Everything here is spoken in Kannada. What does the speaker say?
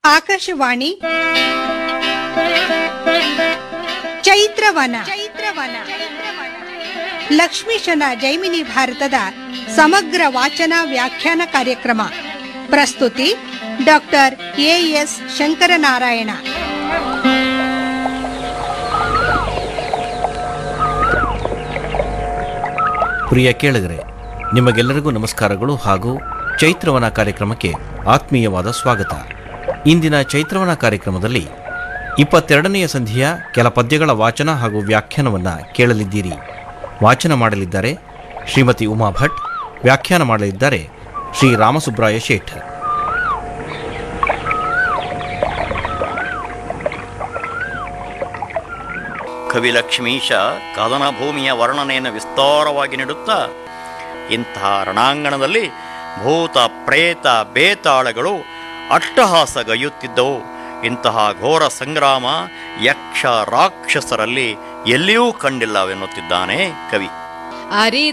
ಆಕಾಶವಾಣಿ ಚೈತ್ರವನ ಚೈತ್ರವನ ಲಕ್ಷ್ಮೀಶನ ಜೈಮಿನಿ ಭಾರತದ ಸಮಗ್ರ ವಾಚನ ವ್ಯಾಖ್ಯಾನ ಕಾರ್ಯಕ್ರಮ ಪ್ರಸ್ತುತಿ ಡಾಕ್ಟರ್ ಎಎಸ್ ಶಂಕರನಾರಾಯಣ ಪ್ರಿಯ ಕೇಳಿಗರೆ ನಿಮಗೆಲ್ಲರಿಗೂ ನಮಸ್ಕಾರಗಳು ಹಾಗೂ ಚೈತ್ರವನ ಕಾರ್ಯಕ್ರಮಕ್ಕೆ ಆತ್ಮೀಯವಾದ ಸ್ವಾಗತ ಇಂದಿನ ಚೈತ್ರವನ ಕಾರ್ಯಕ್ರಮದಲ್ಲಿ ಇಪ್ಪತ್ತೆರಡನೆಯ ಸಂಧಿಯ ಕೆಲ ಪದ್ಯಗಳ ವಾಚನ ಹಾಗೂ ವ್ಯಾಖ್ಯಾನವನ್ನು ಕೇಳಲಿದ್ದೀರಿ ವಾಚನ ಮಾಡಲಿದ್ದಾರೆ ಶ್ರೀಮತಿ ಉಮಾ ಭಟ್ ವ್ಯಾಖ್ಯಾನ ಮಾಡಲಿದ್ದಾರೆ ಶ್ರೀ ರಾಮಸುಬ್ರಾಯ ಶೇಠ್ ಕವಿಲಕ್ಷ್ಮೀಶ ಕದನ ಭೂಮಿಯ ವರ್ಣನೆಯನ್ನು ವಿಸ್ತಾರವಾಗಿ ನೀಡುತ್ತಾ ಇಂತಹ ರಣಾಂಗಣದಲ್ಲಿ ಭೂತ ಪ್ರೇತ ಬೇತಾಳಗಳು ಅಟ್ಟಹಾಸಗೈಯುತ್ತಿದ್ದವು ಇಂತಹ ಘೋರ ಸಂಗ್ರಾಮ ಯಕ್ಷ ರಾಕ್ಷಸರಲ್ಲಿ ಎಲ್ಲಿಯೂ ಕಂಡಿಲ್ಲವೆನ್ನುತ್ತಿದ್ದಾನೆ ಕವಿ ಅರಿ